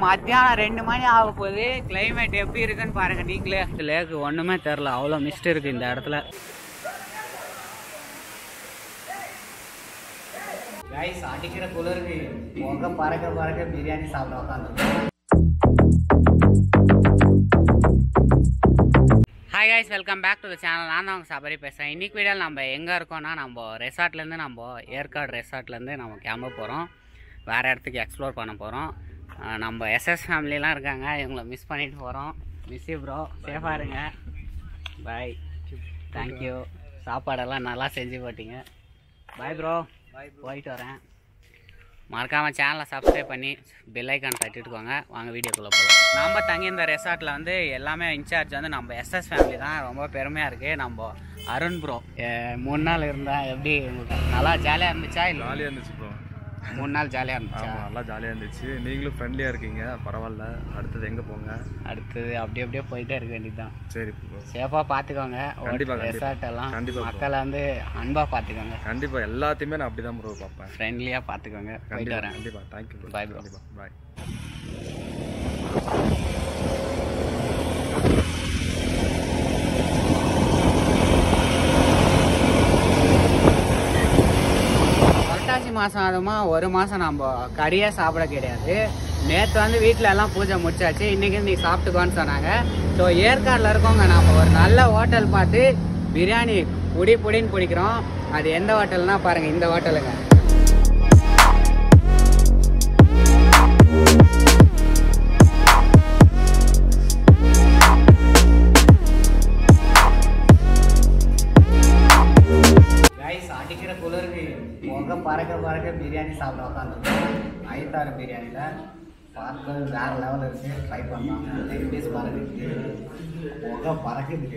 மத்தியானம் ரெண்டு மணி ஆக போகுது கிளைமேட் எப்படி இருக்குன்னு பாருங்க நீங்களே லேக்கு ஒண்ணுமே தெரில அவ்வளோ மிஸ்ட் இருக்கு இந்த இடத்துல கைஸ் அடிக்கிற குளிருக்கு உங்க பறக்க பறக்க பிரியாணி சாப்பிட உட்காந்துருக்கோம் hi guys welcome back to the channel நான் தான் உங்கள் சபரி பேசுகிறேன் இன்றைக்கி வீடியோவில் நம்ம எங்கே இருக்கோம்னா நம்ம ரெசார்ட்லேருந்து நம்ம ஏற்காடு ரெசார்ட்லேருந்து நம்ம கிளம்ப போகிறோம் வேறு இடத்துக்கு எக்ஸ்ப்ளோர் பண்ண போகிறோம் நம்ம எஸ்எஸ் ஃபேமிலிலாம் இருக்காங்க இவங்கள மிஸ் பண்ணிட்டு போகிறோம் மிஸ் யூ ப்ரோ சேஃபாக இருங்க பாய் தேங்க்யூ சாப்பாடெல்லாம் நல்லா செஞ்சு போட்டீங்க பாய் ப்ரோ போயிட்டு வரேன் மறக்காமல் சேனலை சப்ஸ்கிரைப் பண்ணி பெல் ஐக்கான் தட்டிட்டுக்கோங்க வாங்க வீடியோக்குள்ளே போகலாம் நம்ம தங்கியிருந்த ரெசார்ட்டில் வந்து எல்லாமே இன்சார்ஜ் வந்து நம்ம எஸ்எஸ் ஃபேமிலி தான் ரொம்ப பெருமையாக இருக்குது நம்ம அருண் ப்ரோ மூணு நாள் இருந்தேன் எப்படி உங்களுக்கு நல்லா ஜாலியாக இருந்துச்சா இல்லை ஜாலியாக இருந்துச்சு ப்ரோ மூணு நாள் ஜாலியாக இருந்துச்சா ஆமாம் நல்லா ஜாலியாக இருந்துச்சு நீங்களும் ஃப்ரெண்ட்லியாக இருக்கீங்க பரவாயில்ல அடுத்தது எங்கே போங்க அடுத்தது அப்படியே அப்படியே போயிட்டே இருக்க வேண்டியதுதான் சரி ப்ரோ சேஃபாக பார்த்துக்கோங்க கண்டிப்பா, கண்டிப்பா. ரெசார்ட் எல்லாம் கண்டிப்பா bro. மக்களை வந்து அன்பாக பார்த்துக்கோங்க கண்டிப்பாக எல்லாத்தையுமே நான் அப்படி தான் ப்ரோ பார்ப்பேன் ஃப்ரெண்ட்லியாக பார்த்துக்கோங்க போயிட்டு கண்டிப்பாக வரேன் கண்டிப்பாக தேங்க்யூ ப்ரோ Bye bro. கண்டிப்பாக பாய் புரட்டாசி மாதம் அதுமா ஒரு மாதம் நம்ம கறியே சாப்பிட கிடையாது நேற்று வந்து வீட்டில் எல்லாம் பூஜை முடிச்சாச்சு இன்றைக்கி நீ சாப்பிட்டுக்கோன்னு சொன்னாங்க ஸோ ஏற்காடில் இருக்கவங்க நம்ம ஒரு நல்ல ஹோட்டல் பார்த்து பிரியாணி புடி புடின்னு பிடிக்கிறோம் அது எந்த ஹோட்டல்னா பாருங்கள் இந்த ஹோட்டலுங்க கைஸ் அடிக்கிற குளிருக்கு முக பறக்க பறக்க பிரியாணி சாப்பிட உட்காந்துருக்கோம் ஐத்தாறு பிரியாணியில் பார்க்க வேற லெவலில் இருக்கு ட்ரை பண்ணலாம் லெக் பீஸ் பறக்குது முக பறக்குது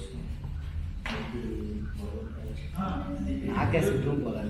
நாக்கே சுற்றும் போல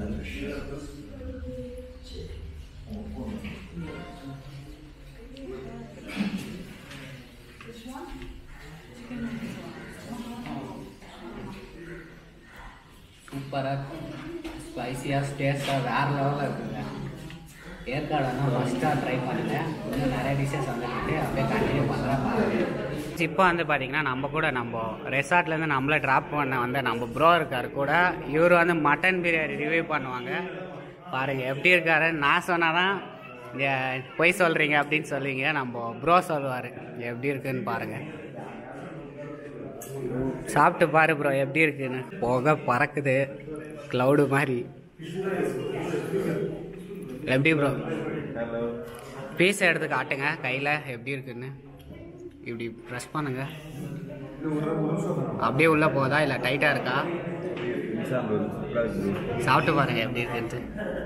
சூப்பராக ஸ்பைசியாக டேஸ்ட்டாக வேறு லெவலில் இருக்குங்க ஏற்காடு வந்து ஃபஸ்ட்டாக ட்ரை பண்ணுங்கள் இன்னும் நிறைய டிஷ்ஷஸ் வந்துருக்கு அப்படியே கண்டினியூ பண்ணுறேன் இப்போ வந்து பார்த்தீங்கன்னா நம்ம கூட நம்ம ரெசார்ட்லேருந்து நம்மளை ட்ராப் பண்ண வந்து நம்ம ப்ரோ இருக்கார் கூட இவர் வந்து மட்டன் பிரியாணி ரிவ்யூ பண்ணுவாங்க பாருங்கள் எப்படி இருக்காரு நான் சொன்னால் தான் இங்க பொய் சொல்கிறீங்க அப்படின்னு சொல்லுவீங்க நம்ம ப்ரோ சொல்லுவார் எப்படி இருக்குன்னு பாருங்கள் சாப்பிட்டு பாரு ப்ரோ எப்படி இருக்குன்னு புகை பறக்குது க்ளவுடு மாதிரி எப்படி ப்ரோ பீஸ் எடுத்து காட்டுங்க கையில் எப்படி இருக்குன்னு இப்படி ப்ரெஸ் பண்ணுங்க அப்படியே உள்ளே போதா இல்லை டைட்டாக இருக்கா சாப்பிட்டு பாருங்க எப்படி இருக்குன்ட்டு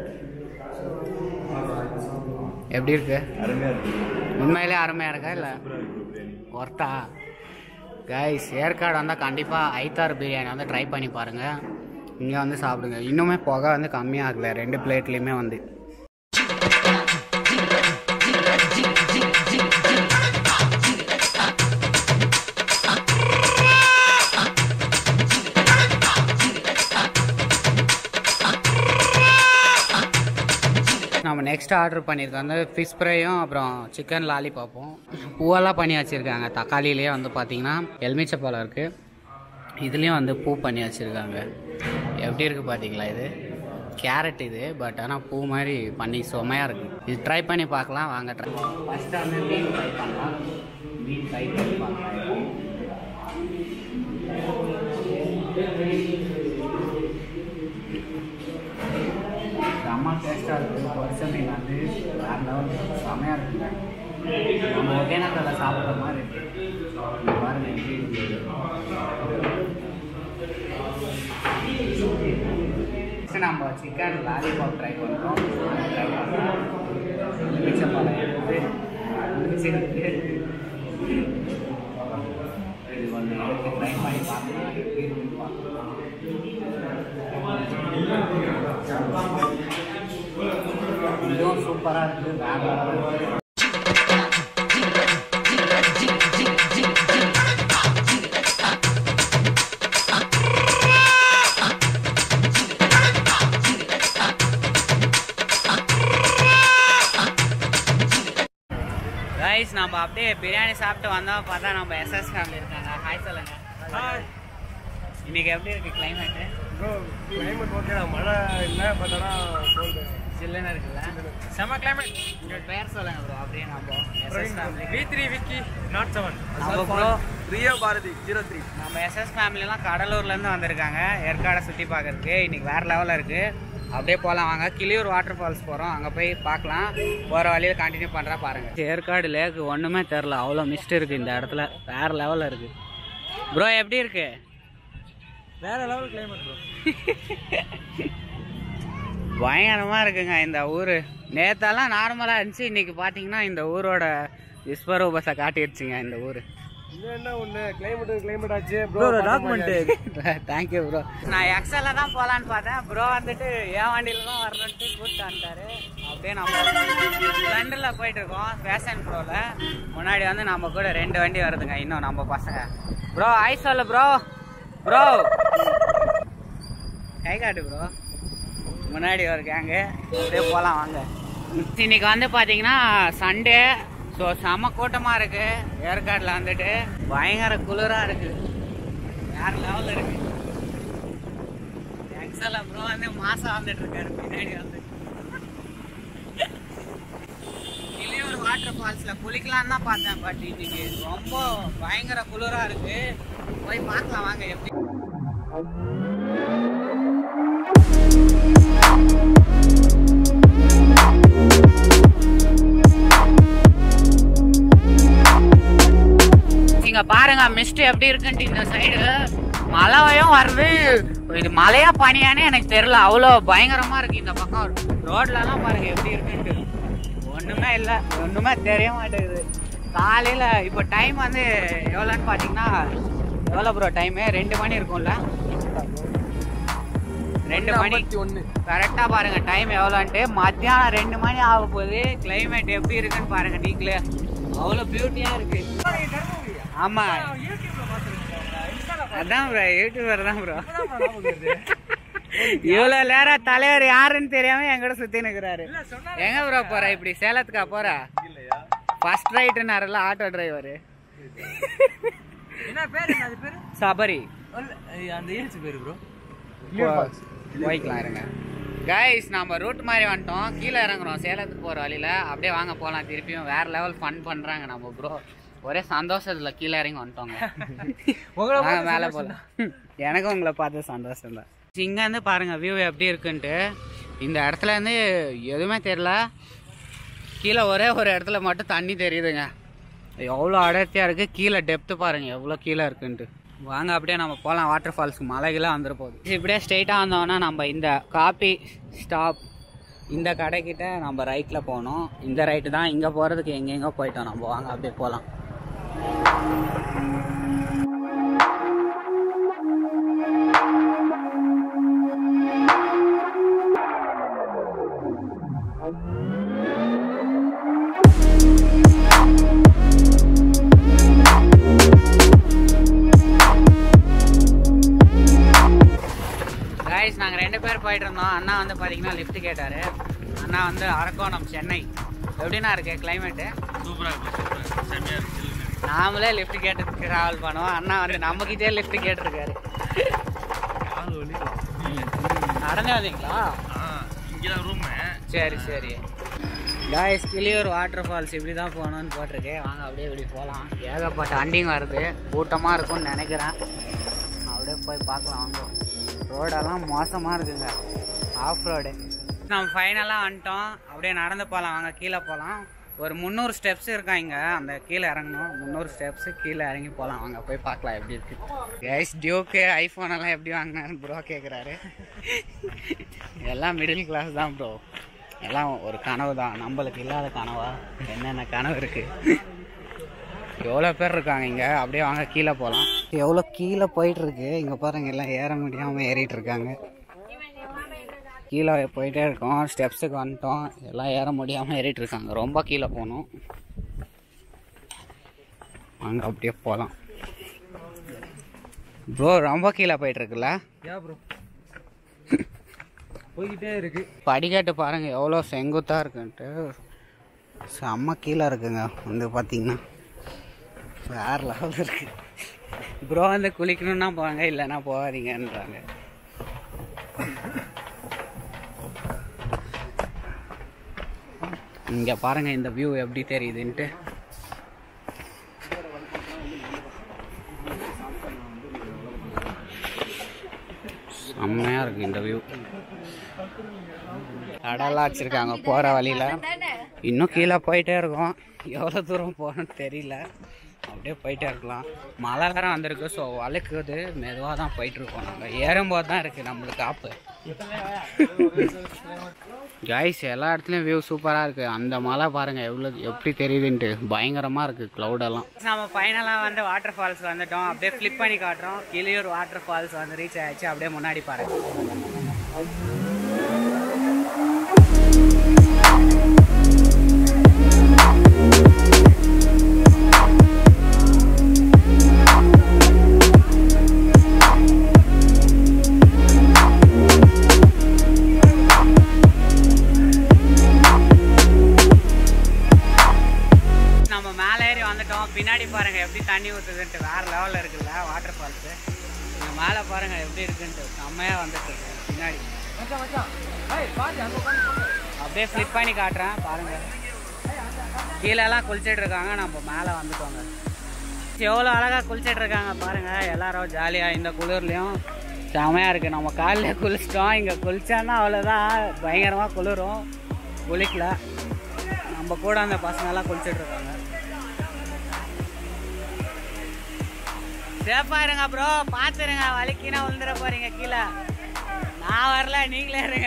எப்படி இருக்கு உண்மையிலே அருமையாக இருக்கா இல்லை ஒர்த்தா கைஸ் ஏற்காடு வந்தால் கண்டிப்பாக ஐத்தார் பிரியாணி வந்து ட்ரை பண்ணி பாருங்கள் இங்கே வந்து சாப்பிடுங்க இன்னுமே புகை வந்து கம்மியாக இருக்குல்ல ரெண்டு பிளேட்லேயுமே வந்து நம்ம நெக்ஸ்ட் ஆர்டர் பண்ணியிருக்கோம் வந்து ஃபிஷ் ஃப்ரையும் அப்புறம் சிக்கன் லாலிபாப்பும் பூவெல்லாம் பண்ணி வச்சுருக்காங்க தக்காளியிலேயே வந்து பார்த்தீங்கன்னா எலுமிச்சப்பழம் இருக்குது இதுலேயும் வந்து பூ பண்ணி வச்சுருக்காங்க எப்படி இருக்குது பார்த்தீங்களா இது கேரட் இது பட் ஆனால் பூ மாதிரி பண்ணி செமையாக இருக்குது இது ட்ரை பண்ணி பார்க்கலாம் வாங்க ட்ரை ஃபஸ்ட்டு வந்து மீன் ட்ரை பண்ணலாம் மீன் ட்ரை பண்ணி பார்க்கலாம் செம்ம டேஸ்ட்டாக இருக்குது பொரிச்ச மீன் வந்து வேறு லெவல் செம்மையாக இருக்குங்க நம்ம ஒகேனக்கல்ல சாப்பிட்ற மாதிரி இருக்கு இங்க பாருங்க எப்படி இருக்குது Next நம்ம சிக்கன் லாலிபாப் ட்ரை பண்ணுறோம் ட்ரை பண்ணுறோம் மிச்சப்பழம் எடுத்து வச்சிருக்கு. இது வந்து எடுத்து ட்ரை பண்ணி பார்க்கலாம் எப்படி இருக்குன்னு பார்க்கலாம் இதுவும் சூப்பராக இருக்குது வேற level இருக்கு. ரைஸ் நம்ம அப்படியே பிரியாணி சாப்பிட்டு வந்தோம் பார்த்தா நம்ம எஸ்எஸ் ஃபேமிலி இருக்காங்க ஹாய் சொல்லுங்க இன்னைக்கு எப்படி இருக்கு கிளைமேட்டு ப்ரோ கிளைமேட் ஓகே மழை இல்லை பட் ஆனால் கோல்டு சில்லுன்னு இருக்குல்ல செம கிளைமேட் உங்களோட பேர் சொல்லுங்க ப்ரோ அப்படியே நம்ம SS family V three Vicky not seven நம்ம bro Rio Bharathi zero three நம்ம எஸ்எஸ் ஃபேமிலிலாம் கடலூர்லேருந்து வந்திருக்காங்க ஏற்காடை சுற்றி பார்க்கறதுக்கு இன்னைக்கு வேறு லெவலில் இருக்குது அப்படியே போகலாம் வாங்க கிளியூர் வாட்டர் ஃபால்ஸ் போகிறோம் அங்கே போய் பார்க்கலாம் போகிற வழியில் கண்டினியூ பண்ணுறா பாருங்கள் ஏற்காடு லேக்கு ஒன்றுமே தெரில அவ்வளோ மிஸ்ட் இருக்குது இந்த இடத்துல வேறு லெவலில் இருக்குது ப்ரோ எப்படி இருக்கு வேற லெவல் கிளைமேட் ப்ரோ பயங்கரமாக இருக்குங்க இந்த ஊர் நேத்தெல்லாம் நார்மலாக இருந்துச்சு இன்னைக்கு பார்த்தீங்கன்னா இந்த ஊரோட விஸ்வரூபத்தை காட்டிடுச்சுங்க இந்த ஊர் இது என்ன ஒன்று கிளைமேட் கிளைமேட் ஆச்சு ப்ரோ டாக்குமெண்ட் தேங்க்யூ ப்ரோ நான் எக்ஸல்ல தான் போகலான்னு பார்த்தேன் ப்ரோ வந்துட்டு என் வண்டியில தான் வரணுன்ட்டு கூப்பிட்டு வந்துட்டாரு அப்படியே நம்ம ஸ்ப்ளெண்டரில் போயிட்டு இருக்கோம் ஃபேஷன் ப்ரோவில் முன்னாடி வந்து நம்ம கூட ரெண்டு வண்டி வருதுங்க இன்னும் நம்ம பசங்க ப்ரோ ஐ சொல்லு ப்ரோ ப்ரோ கை காட்டு ப்ரோ முன்னாடி ஒரு கேங்கு அப்படியே போகலாம் வாங்க இன்னைக்கு வந்து பார்த்தீங்கன்னா சண்டே ஸோ செம கூட்டமாக இருக்கு ஏற்காடில் வந்துட்டு பயங்கர குளிராக இருக்கு வேற லெவலில் இருக்கு எக்ஸல் அப்புறம் வந்து மாசம் வந்துட்டு இருக்காரு பின்னாடி வந்து கிளியூர் வாட்டர் ஃபால்ஸில் குளிக்கலாம் தான் பார்த்தேன் பட் இன்னைக்கு ரொம்ப பயங்கர குளிராக இருக்கு போய் பார்க்கலாம் வாங்க எப்படி இங்க பாருங்க மிஸ்ட் எப்படி இருக்குன்ட்டு இந்த சைடு மழையும் வருது இது மழையா பனியானே எனக்கு தெரியல அவ்வளோ பயங்கரமா இருக்கு இந்த பக்கம் ரோட்ல எல்லாம் பாருங்க எப்படி இருக்குன்ட்டு ஒண்ணுமே இல்ல ஒண்ணுமே தெரிய மாட்டேங்குது காலையில இப்போ டைம் வந்து எவ்வளோன்னு பாத்தீங்கன்னா எவ்வளோ ப்ரோ டைமு ரெண்டு மணி இருக்கும்ல ரெண்டு மணி ஒன்று கரெக்டா பாருங்க டைம் எவ்வளோன்ட்டு மத்தியானம் ரெண்டு மணி ஆக போகுது கிளைமேட் எப்படி இருக்குன்னு பாருங்க நீங்களே அவ்வளோ பியூட்டியா இருக்கு ஆமா அதான் ப்ரோ யூடியூபர் தான் ப்ரோ இவ்வளோ நேரம் தலைவர் யாருன்னு தெரியாம என் கூட சுத்தி நிக்கிறாரு எங்க ப்ரோ போற இப்படி சேலத்துக்கா போற இல்லையா ஃபர்ஸ்ட் ரைட்டுனாருல ஆட்டோ டிரைவர் என்ன பேர் அது பேர் சபரி அந்த ஹில்ஸ் பேர் ப்ரோ போய்க்கலாம் இருங்க கைஸ் நம்ம ரூட் மாதிரி வந்துட்டோம் கீழே இறங்குறோம் சேலத்துக்கு போகிற வழியில் அப்படியே வாங்க போகலாம் திருப்பியும் வேற லெவல் ஃபன் பண்ணுறாங்க நம்ம ப்ரோ ஒரே சந்தோஷத்துல கீழே இறங்கி வந்துட்டோங்க உங்களை வாங்க மேலே போகலாம் எனக்கும் உங்களை பார்த்து சந்தோஷம் தான் இங்கேருந்து பாருங்கள் வியூ எப்படி இருக்குன்ட்டு இந்த இடத்துல இருந்து எதுவுமே தெரியல கீழே ஒரே ஒரு இடத்துல மட்டும் தண்ணி தெரியுதுங்க எவ்வளோ அடர்த்தியாக இருக்குது கீழே டெப்த்து பாருங்கள் எவ்வளோ கீழே இருக்குன்ட்டு வாங்க அப்படியே நம்ம போகலாம் வாட்டர் ஃபால்ஸ்க்கு மலைகளாக வந்துட போகுது இப்படியே ஸ்ட்ரெயிட்டாக வந்தோம்னா நம்ம இந்த காபி ஸ்டாப் இந்த கடைக்கிட்ட நம்ம ரைட்டில் போகணும் இந்த ரைட்டு தான் இங்கே போகிறதுக்கு எங்கெங்கே போயிட்டோம் நம்ம வாங்க அப்படியே போகலாம் கைஸ் நாங்கள் ரெண்டு பேர் போயிட்டு இருந்தோம் அண்ணா வந்து பார்த்தீங்கன்னா லிஃப்ட் கேட்டார் அண்ணா வந்து அரக்கோணம் சென்னை எப்படிண்ணா இருக்கு கிளைமேட்டு சூப்பராக இருக்கு சூப்பராக செம்மையாக இருக்கு நாமளே லிஃப்ட் கேட்டு ட்ராவல் பண்ணுவோம் அண்ணா வந்து நம்மக்கிட்டே லிஃப்ட் கேட்டிருக்காரு கால் வலிக்கலாம் நடந்தே வந்தீங்களா ஆ இங்கே தான் ரூமு சரி சரி காய்ஸ் கிளியூர் வாட்டர் ஃபால்ஸ் இப்படி தான் போகணும்னு போட்டிருக்கு வாங்க அப்படியே இப்படி போகலாம் ஏகப்பட்ட வண்டிங்க வருது கூட்டமாக இருக்கும்னு நினைக்கிறேன் அப்படியே போய் பார்க்கலாம் வாங்க ரோடெல்லாம் மோசமாக இருக்குங்க ஆஃப் ரோடு நம்ம ஃபைனலாக வந்துட்டோம் அப்படியே நடந்து போகலாம் வாங்க கீழே போகலாம் ஒரு முந்நூறு ஸ்டெப்ஸ் இருக்கா இங்கே அந்த கீழே இறங்கணும் முந்நூறு ஸ்டெப்ஸு கீழே இறங்கி போகலாம் வாங்க போய் பார்க்கலாம் எப்படி இருக்கு கைஸ் டியூக்கு ஐஃபோன் எல்லாம் எப்படி வாங்கினாரு ப்ரோ கேட்குறாரு எல்லாம் மிடில் கிளாஸ் தான் ப்ரோ எல்லாம் ஒரு கனவு தான் நம்மளுக்கு இல்லாத கனவா என்னென்ன கனவு இருக்கு எவ்வளோ பேர் இருக்காங்க இங்கே அப்படியே வாங்க கீழே போகலாம் எவ்வளோ கீழே போயிட்டு இருக்கு இங்கே பாருங்க எல்லாம் ஏற முடியாமல் ஏறிட்டு இருக்காங்க கீழே போயிட்டே இருக்கோம் ஸ்டெப்ஸுக்கு வந்துட்டோம் எல்லாம் ஏற முடியாமல் ஏறிட்டு இருக்காங்க ரொம்ப கீழே போகணும் வாங்க அப்படியே போகலாம் ப்ரோ ரொம்ப கீழே போயிட்டு இருக்குல்ல யா ப்ரோ போய்கிட்டே இருக்கு படிக்கட்டு பாருங்க எவ்வளோ செங்குத்தா இருக்குன்ட்டு செம்ம கீழே இருக்குங்க வந்து பார்த்தீங்கன்னா வேற லெவலில் இருக்கு ப்ரோ வந்து குளிக்கணும்னா போவாங்க இல்லைன்னா போகாதீங்கன்றாங்க இங்கே பாருங்க இந்த வியூ எப்படி தெரியுதுன்ட்டு செம்மையாக இருக்கு இந்த வியூ கடலாம் வச்சுருக்காங்க போகிற வழியில் இன்னும் கீழே போயிட்டே இருக்கோம் எவ்வளோ தூரம் போகணும்னு தெரியல அப்படியே போயிட்டே இருக்கலாம் மழை வேற வந்திருக்கு ஸோ வழுக்குது மெதுவாக தான் போயிட்டுருக்கோம் நாங்கள் ஏறும்போது தான் இருக்குது நம்மளுக்கு ஆப்பு கைஸ் எல்லா இடத்துலையும் வியூ சூப்பராக இருக்குது அந்த மலை பாருங்கள் எவ்வளோ எப்படி தெரியுதுன்ட்டு பயங்கரமாக இருக்குது க்ளவுடெல்லாம் நம்ம ஃபைனலாக வந்து வாட்டர் ஃபால்ஸ் வந்துட்டோம் அப்படியே ஃப்ளிப் பண்ணி காட்டுறோம் கிளியூர் வாட்டர் ஃபால்ஸ் வந்து ரீச் ஆயிடுச்சு அப்படியே முன்னாடி பாருங்க நம்ம மேலே ஏறி வந்துட்டோம் பின்னாடி பாருங்க எப்படி தண்ணி ஊற்றுதுன்ட்டு வேற லெவலில் இருக்குல்ல வாட்டர் ஃபால்ஸு நீங்கள் மேலே பாருங்க எப்படி இருக்குன்ட்டு செம்மையாக வந்துட்டு இருக்கு பின்னாடி அப்படியே ஃப்ளிப் பண்ணி காட்டுறேன் பாருங்க கீழெல்லாம் குளிச்சிட்டு இருக்காங்க நம்ம மேலே வந்துட்டோங்க எவ்வளோ அழகாக குளிச்சிட்டு இருக்காங்க பாருங்க எல்லாரும் ஜாலியாக இந்த குளிர்லையும் செமையாக இருக்குது நம்ம காலையில் குளிச்சிட்டோம் இங்கே குளிச்சோன்னா அவ்வளோதான் பயங்கரமாக குளிரும் குளிக்கல நம்ம கூட அந்த பசங்கெல்லாம் குளிச்சிட்டு இருக்காங்க சேஃபா இருங்க ப்ரோ பார்த்துருங்க வலிக்கினா விழுந்துட போறீங்க கீழே நான் வரல நீங்களே இருங்க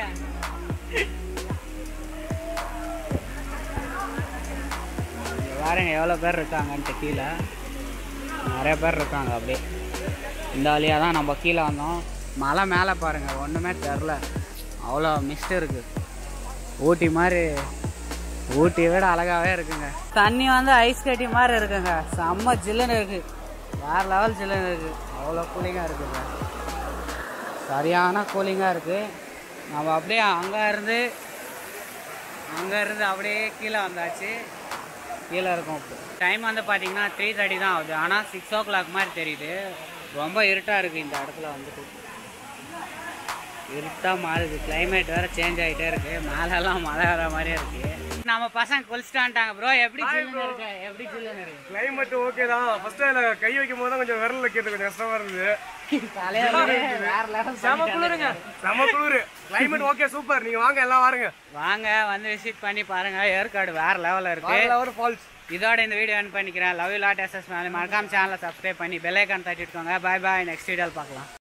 இங்க பாருங்க எவ்வளோ பேர் இருக்காங்கன்ட்டு கீழே நிறைய பேர் இருக்காங்க அப்படியே இந்த வழியாக தான் நம்ம கீழே வந்தோம் மலை மேலே பாருங்க ஒன்றுமே தெரில அவ்வளோ மிஸ்ட் இருக்கு ஊட்டி மாதிரி ஊட்டியை விட அழகாவே இருக்குங்க தண்ணி வந்து ஐஸ் கட்டி மாதிரி இருக்குங்க செம்ம ஜில்லுன்னு இருக்கு வேற லெவல் ஜில்லுன்னு இருக்கு அவ்வளோ கூலிங்காக இருக்குங்க சரியான கூலிங்காக இருக்கு நம்ம அப்படியே அங்கே இருந்து அங்கே இருந்து அப்படியே கீழே வந்தாச்சு கீழே இருக்கும் டைம் வந்து பார்த்தீங்கன்னா த்ரீ தேர்ட்டி தான் ஆகுது ஆனால் சிக்ஸ் ஓ கிளாக் மாதிரி தெரியுது ரொம்ப இருட்டாக இருக்குது இந்த இடத்துல வந்துட்டு இருட்டா மாறுது கிளைமேட் வேற சேஞ்ச் ஆகிட்டே இருக்கு மேலெல்லாம் மழை வர மாதிரியே இருக்கு நம்ம பசங்க குளிச்சுட்டு வந்துட்டாங்க ப்ரோ எப்படி சில்லுன்னு இருக்கு எப்படி சில்லுன்னு இருக்கு கிளைமேட் ஓகே தான் ஃபர்ஸ்ட் அதுல கை வைக்கும் போது தான் கொஞ்சம் விரல் வைக்கிறது கொஞ்சம் கஷ்டமா இருந்தது தலையில வேற லெவல் செம குளிருங்க செம குளிரு கிளைமேட் ஓகே சூப்பர் நீங்க வாங்க எல்லாம் வாருங்க வாங்க வந்து விசிட் பண்ணி பாருங்க ஏற்காடு வேற லெவலில் இருக்கு ஒரு ஃபால்ஸ் இதோட இந்த வீடியோ என் பண்ணிக்கிறேன் லவ் யூ லாட் எஸ்எஸ் மேலே மறக்காம சேனலை சப்ஸ்கிரைப் பண்ணி பெல் ஐக்கான் தட்டிட்டுக்கோங்க பாய் பாய் நெக்ஸ்ட் வீடியோவில் பார்க்கலாம்